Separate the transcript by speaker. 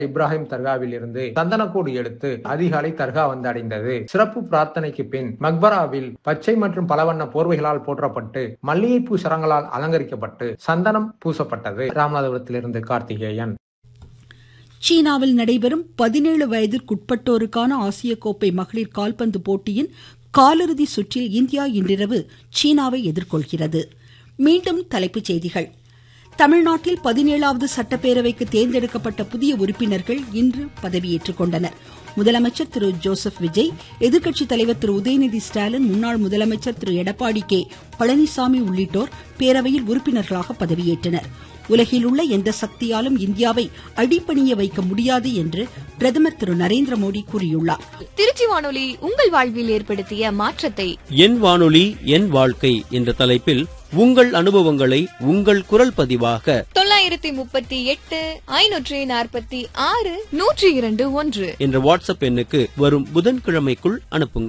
Speaker 1: இப்ராஹிம் தர்காவில் இருந்து சந்தனக்கூடு எடுத்து அதிகாலை தர்கா வந்தடைந்தது சிறப்பு பிரார்த்தனைக்கு பின் மக்பராவில் பச்சை மற்றும் பலவண்ண போர்வைகளால் போற்றப்பட்டு மல்லிகைப்பூ சரங்களால் அலங்கரிக்கப்பட்டு சந்தனம் பூசப்பட்டது ராமநாதபுரத்திலிருந்து கார்த்திகேயன்
Speaker 2: சீனாவில் நடைபெறும் பதினேழு வயதிற்குட்பட்டோருக்கான ஆசிய கோப்பை மகளிர் கால்பந்து போட்டியின் காலிறுதி சுற்றில் இந்தியா இன்றிரவு சீனாவை எதிர்கொள்கிறது மீண்டும் தலைப்புச் செய்திகள் தமிழ்நாட்டில் பதினேழாவது சட்டப்பேரவைக்கு தேர்ந்தெடுக்கப்பட்ட புதிய உறுப்பினர்கள் இன்று பதவியேற்றுக் கொண்டனர் முதலமைச்சர் திரு ஜோசப் விஜய் எதிர்க்கட்சித் தலைவர் திரு உதயநிதி ஸ்டாலின் முன்னாள் முதலமைச்சர் திரு எடப்பாடி கே பழனிசாமி உள்ளிட்டோர் பேரவையில் உறுப்பினர்களாக பதவியேற்றனர் உலகில் உள்ள எந்த சக்தியாலும் இந்தியாவை அடிப்பணிய வைக்க முடியாது என்று பிரதமர் திரு நரேந்திர மோடி கூறியுள்ளார்
Speaker 3: திருச்சி வானொலி உங்கள் வாழ்வில் ஏற்படுத்திய மாற்றத்தை
Speaker 4: என் வானொலி என் வாழ்க்கை என்ற தலைப்பில் உங்கள் அனுபவங்களை உங்கள் குரல் பதிவாக
Speaker 3: தொள்ளாயிரத்தி முப்பத்தி எட்டு ஐநூற்றி நாற்பத்தி ஆறு நூற்றி இரண்டு ஒன்று
Speaker 4: என்ற வாட்ஸ்அப் எண்ணுக்கு வரும் புதன்கிழமைக்குள் அனுப்புங்கள்